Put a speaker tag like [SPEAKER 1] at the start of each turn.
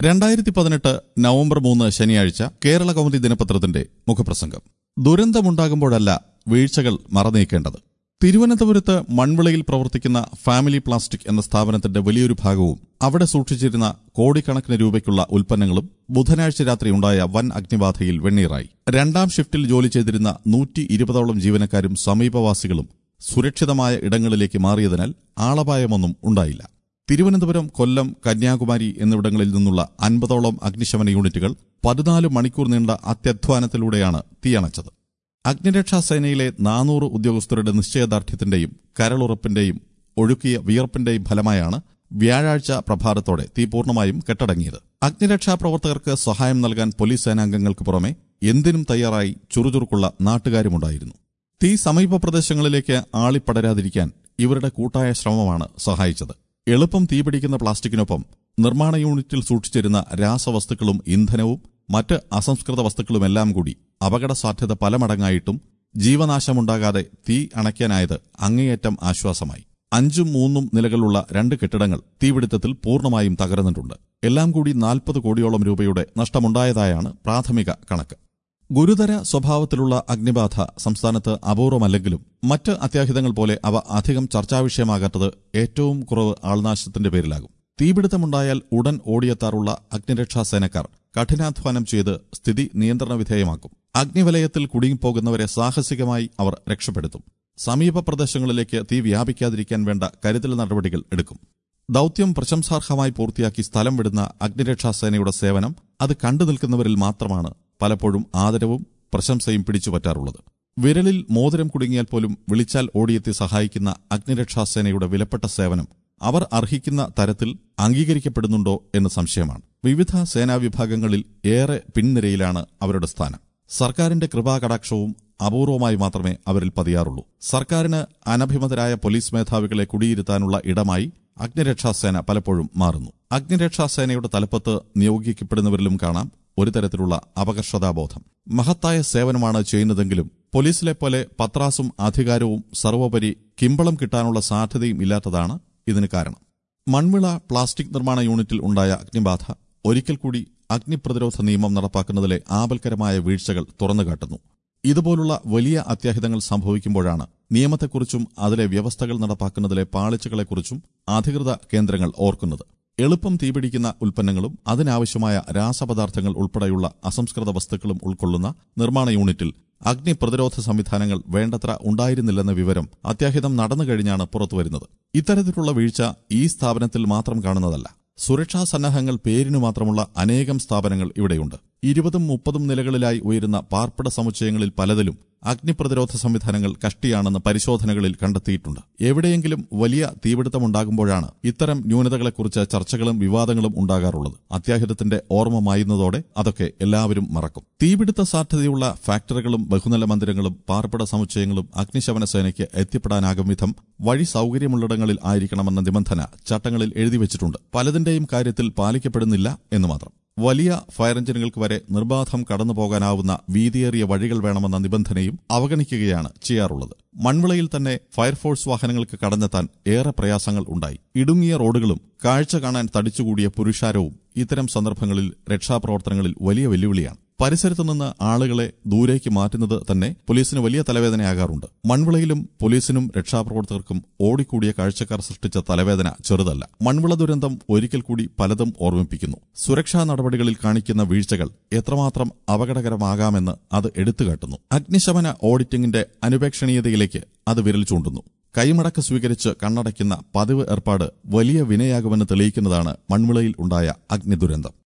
[SPEAKER 1] രണ്ടായിരത്തി പതിനെട്ട് നവംബർ മൂന്ന് ശനിയാഴ്ച കേരള കൗമുദി ദിനപത്രത്തിന്റെ മുഖപ്രസംഗം ദുരന്തമുണ്ടാകുമ്പോഴല്ല വീഴ്ചകൾ മറനീക്കേണ്ടത് തിരുവനന്തപുരത്ത് മൺവിളയിൽ പ്രവർത്തിക്കുന്ന ഫാമിലി പ്ലാസ്റ്റിക് എന്ന സ്ഥാപനത്തിന്റെ വലിയൊരു ഭാഗവും അവിടെ സൂക്ഷിച്ചിരുന്ന കോടിക്കണക്കിന് രൂപയ്ക്കുള്ള ഉൽപ്പന്നങ്ങളും ബുധനാഴ്ച രാത്രി ഉണ്ടായ വൻ അഗ്നിബാധയിൽ വെണ്ണീറായി രണ്ടാം ഷിഫ്റ്റിൽ ജോലി ചെയ്തിരുന്ന നൂറ്റി ഇരുപതോളം ജീവനക്കാരും സമീപവാസികളും സുരക്ഷിതമായ ഇടങ്ങളിലേക്ക് മാറിയതിനാൽ ആളപായമൊന്നും ഉണ്ടായില്ല തിരുവനന്തപുരം കൊല്ലം കന്യാകുമാരി എന്നിവിടങ്ങളിൽ നിന്നുള്ള അൻപതോളം അഗ്നിശമന യൂണിറ്റുകൾ പതിനാല് മണിക്കൂർ നീണ്ട അത്യധ്വാനത്തിലൂടെയാണ് തീയണച്ചത് അഗ്നിരക്ഷാ സേനയിലെ നാനൂറ് ഉദ്യോഗസ്ഥരുടെ നിശ്ചയദാർഢ്യത്തിന്റെയും കരളുറപ്പിന്റെയും ഒഴുക്കിയ വിയർപ്പിന്റെയും ഫലമായാണ് വ്യാഴാഴ്ച പ്രഭാതത്തോടെ തീ പൂർണ്ണമായും കെട്ടടങ്ങിയത് അഗ്നിരക്ഷാ പ്രവർത്തകർക്ക് സഹായം നൽകാൻ പോലീസ് സേനാംഗങ്ങൾക്ക് പുറമെ എന്തിനും തയ്യാറായി ചുറുചുറുക്കുള്ള നാട്ടുകാരുമുണ്ടായിരുന്നു തീ സമീപ പ്രദേശങ്ങളിലേക്ക് ആളിപ്പടരാതിരിക്കാൻ ഇവരുടെ കൂട്ടായ ശ്രമമാണ് സഹായിച്ചത് എളുപ്പം തീപിടിക്കുന്ന പ്ലാസ്റ്റിക്കിനൊപ്പം നിർമ്മാണ യൂണിറ്റിൽ സൂക്ഷിച്ചിരുന്ന രാസവസ്തുക്കളും ഇന്ധനവും മറ്റ് അസംസ്കൃത വസ്തുക്കളുമെല്ലാം കൂടി അപകട സാധ്യത പല മടങ്ങായിട്ടും ജീവനാശമുണ്ടാകാതെ തീ അണയ്ക്കാനായത് അങ്ങേയറ്റം ആശ്വാസമായി അഞ്ചും മൂന്നും നിലകളുള്ള രണ്ട് കെട്ടിടങ്ങൾ തീപിടുത്തത്തിൽ പൂർണ്ണമായും തകർന്നിട്ടുണ്ട് എല്ലാം കൂടി നാൽപ്പത് കോടിയോളം രൂപയുടെ നഷ്ടമുണ്ടായതായാണ് പ്രാഥമിക കണക്ക് ഗുരുതര സ്വഭാവത്തിലുള്ള അഗ്നിബാധ സംസ്ഥാനത്ത് അപൂർവമല്ലെങ്കിലും മറ്റ് അത്യാഹിതങ്ങൾ പോലെ അവ അധികം ചർച്ചാവിഷയമാകാത്തത് ഏറ്റവും കുറവ് ആൾനാശത്തിന്റെ പേരിലാകും തീപിടുത്തമുണ്ടായാൽ ഉടൻ ഓടിയെത്താറുള്ള അഗ്നിരക്ഷാ സേനക്കാർ കഠിനാധ്വാനം ചെയ്ത് സ്ഥിതി നിയന്ത്രണ വിധേയമാക്കും അഗ്നിവലയത്തിൽ കുടുങ്ങിപ്പോകുന്നവരെ സാഹസികമായി അവർ രക്ഷപ്പെടുത്തും സമീപ പ്രദേശങ്ങളിലേക്ക് തീ വ്യാപിക്കാതിരിക്കാൻ വേണ്ട കരുതൽ നടപടികൾ എടുക്കും ദൌത്യം പ്രശംസാർഹമായി പൂർത്തിയാക്കി സ്ഥലം വിടുന്ന അഗ്നിരക്ഷാ സേനയുടെ സേവനം അത് കണ്ടു നിൽക്കുന്നവരിൽ മാത്രമാണ് പലപ്പോഴും ആദരവും പ്രശംസയും പിടിച്ചുപറ്റാറുള്ളത് വിരലിൽ മോതിരം കുടുങ്ങിയാൽ പോലും വിളിച്ചാൽ ഓടിയെത്തി സഹായിക്കുന്ന അഗ്നിരക്ഷാ സേനയുടെ വിലപ്പെട്ട സേവനം അവർ അർഹിക്കുന്ന തരത്തിൽ അംഗീകരിക്കപ്പെടുന്നുണ്ടോ എന്ന് സംശയമാണ് വിവിധ സേനാ വിഭാഗങ്ങളിൽ ഏറെ പിൻനിരയിലാണ് അവരുടെ സ്ഥാനം സർക്കാരിന്റെ കൃപാകടാക്ഷവും അപൂർവമായി മാത്രമേ അവരിൽ പതിയാറുള്ളൂ സർക്കാരിന് അനഭിമതരായ പോലീസ് മേധാവികളെ കുടിയിരുത്താനുള്ള ഇടമായി അഗ്നിരക്ഷാസേന പലപ്പോഴും മാറുന്നു അഗ്നിരക്ഷാസേനയുടെ തലപ്പത്ത് നിയോഗിക്കപ്പെടുന്നവരിലും കാണാം ഒരു തരത്തിലുള്ള അപകർഷതാബോധം മഹത്തായ സേവനമാണ് ചെയ്യുന്നതെങ്കിലും പോലീസിലെ പോലെ പത്രാസും അധികാരവും സർവോപരി കിമ്പളം കിട്ടാനുള്ള സാധ്യതയും ഇല്ലാത്തതാണ് ഇതിന് കാരണം മൺവിള പ്ലാസ്റ്റിക് നിർമ്മാണ യൂണിറ്റിൽ ഉണ്ടായ അഗ്നിബാധ ഒരിക്കൽ കൂടി അഗ്നിപ്രതിരോധ നിയമം നടപ്പാക്കുന്നതിലെ ആപൽക്കരമായ വീഴ്ചകൾ തുറന്നുകാട്ടുന്നു ഇതുപോലുള്ള വലിയ അത്യാഹിതങ്ങൾ സംഭവിക്കുമ്പോഴാണ് നിയമത്തെക്കുറിച്ചും അതിലെ വ്യവസ്ഥകൾ നടപ്പാക്കുന്നതിലെ പാളിച്ചകളെക്കുറിച്ചും അധികൃത കേന്ദ്രങ്ങൾ ഓർക്കുന്നത് എളുപ്പം തീപിടിക്കുന്ന ഉൽപ്പന്നങ്ങളും അതിനാവശ്യമായ രാസപദാർത്ഥങ്ങൾ ഉൾപ്പെടെയുള്ള അസംസ്കൃത വസ്തുക്കളും ഉൾക്കൊള്ളുന്ന നിർമ്മാണ യൂണിറ്റിൽ അഗ്നി പ്രതിരോധ സംവിധാനങ്ങൾ വേണ്ടത്ര ഉണ്ടായിരുന്നില്ലെന്ന വിവരം അത്യാഹിതം നടന്നു കഴിഞ്ഞാണ് പുറത്തുവരുന്നത് ഇത്തരത്തിലുള്ള വീഴ്ച ഈ സ്ഥാപനത്തിൽ മാത്രം കാണുന്നതല്ല സുരക്ഷാ സന്നാഹങ്ങൾ പേരിനു മാത്രമുള്ള അനേകം സ്ഥാപനങ്ങൾ ഇവിടെയുണ്ട് ഇരുപതും മുപ്പതും നിലകളിലായി ഉയരുന്ന പാർപ്പിട സമുച്ചയങ്ങളിൽ പലതിലും അഗ്നിപ്രതിരോധ സംവിധാനങ്ങൾ കഷ്ടിയാണെന്ന് പരിശോധനകളിൽ കണ്ടെത്തിയിട്ടുണ്ട് എവിടെയെങ്കിലും വലിയ തീപിടുത്തമുണ്ടാകുമ്പോഴാണ് ഇത്തരം ന്യൂനതകളെക്കുറിച്ച് ചർച്ചകളും വിവാദങ്ങളും ഉണ്ടാകാറുള്ളത് അത്യാഹിതത്തിന്റെ ഓർമ്മ മായുന്നതോടെ അതൊക്കെ എല്ലാവരും മറക്കും തീപിടുത്ത സാധ്യതയുള്ള ഫാക്ടറികളും ബഹുനില മന്ദിരങ്ങളും പാർപ്പിട സമുച്ചയങ്ങളും അഗ്നിശമന സേനയ്ക്ക് എത്തിപ്പെടാനാകും വിധം വഴി സൌകര്യമുള്ളിടങ്ങളിൽ ആയിരിക്കണമെന്ന നിബന്ധന ചട്ടങ്ങളിൽ എഴുതിവച്ചിട്ടുണ്ട് പലതിന്റെയും കാര്യത്തിൽ പാലിക്കപ്പെടുന്നില്ല എന്ന് മാത്രം വലിയ ഫയർ എഞ്ചിനുകൾക്ക് വരെ നിർബാധം കടന്നുപോകാനാവുന്ന വീതിയേറിയ വഴികൾ വേണമെന്ന നിബന്ധനയും അവഗണിക്കുകയാണ് ചെയ്യാറുള്ളത് മൺവിളയിൽ തന്നെ ഫയർഫോഴ്സ് വാഹനങ്ങൾക്ക് കടന്നെത്താൻ ഏറെ പ്രയാസങ്ങൾ ഉണ്ടായി ഇടുങ്ങിയ റോഡുകളും കാഴ്ച കാണാൻ തടിച്ചുകൂടിയ പുരുഷാരവും ഇത്തരം സന്ദർഭങ്ങളിൽ രക്ഷാപ്രവർത്തനങ്ങളിൽ വലിയ വെല്ലുവിളിയാണ് പരിസരത്തു നിന്ന് ആളുകളെ ദൂരേക്ക് മാറ്റുന്നത് തന്നെ പോലീസിന് വലിയ തലവേദനയാകാറുണ്ട് മൺവിളയിലും പോലീസിനും രക്ഷാപ്രവർത്തകർക്കും ഓടിക്കൂടിയ കാഴ്ചക്കാർ സൃഷ്ടിച്ച തലവേദന ചെറുതല്ല മൺവിള ദുരന്തം ഒരിക്കൽ കൂടി പലതും ഓർമ്മിപ്പിക്കുന്നു സുരക്ഷാ നടപടികളിൽ കാണിക്കുന്ന വീഴ്ചകൾ എത്രമാത്രം അപകടകരമാകാമെന്ന് അത് എടുത്തുകാട്ടുന്നു അഗ്നിശമന ഓഡിറ്റിംഗിന്റെ അനുപേക്ഷണീയതയിലേക്ക് അത് വിരൽ ചൂണ്ടുന്നു കൈമടക്ക് സ്വീകരിച്ച് കണ്ണടയ്ക്കുന്ന പതിവ് ഏർപ്പാട് വലിയ വിനയാകുമെന്ന് തെളിയിക്കുന്നതാണ് മൺവിളയിൽ ഉണ്ടായ അഗ്നിദുരന്തം